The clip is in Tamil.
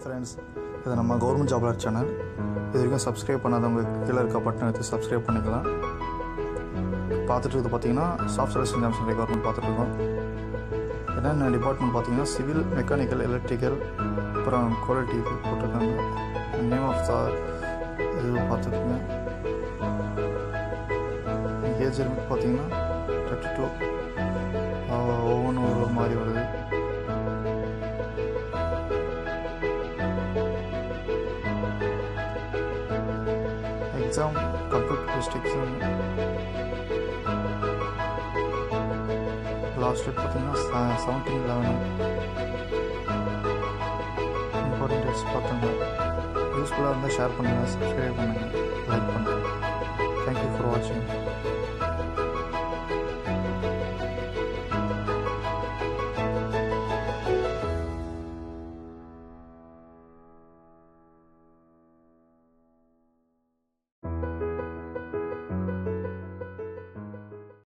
ஃப்ரெண்ட்ஸ் இது நம்ம கவர்மெண்ட் ஜாப் அலர்ட் சேனல் இது வரைக்கும் சப்ஸ்கிரைப் பண்ணாதவங்க கீழே இருக்க பட்டன் எடுத்து சப்ஸ்கிரைப் பண்ணிக்கலாம் பார்த்துட்டு இருக்குது பார்த்தீங்கன்னா சாஃப்ட்வேர் எக்ஸாம்ஸ் கவர்மெண்ட் பார்த்துட்டு இருக்கோம் என்னென்ன டிபார்ட்மெண்ட் பார்த்தீங்கன்னா சிவில் மெக்கானிக்கல் எலக்ட்ரிக்கல் அப்புறம் குவாலிட்டி இது போட்டிருக்காங்க நேம் ஆஃப் த இது பார்த்துருக்குங்க ஏஜ் லிமிட் பார்த்தீங்கன்னா தேர்ட்டி டூ ஒவ்வொன்றும் ஒரு மாதிரி வருது exam computer based exam last date பார்த்தீங்கன்னா செவன்டீன் லெவன் இம்பார்ட்டன்ட் டேட்ஸ் பார்த்துங்க யூஸ்ஃபுல்லாக இருந்தால் ஷேர் பண்ணுங்கள் சப்ஸ்கிரைப் பண்ணுங்கள் லைக் பண்ணுங்கள் தேங்க்யூ ஃபார் வாட்சிங்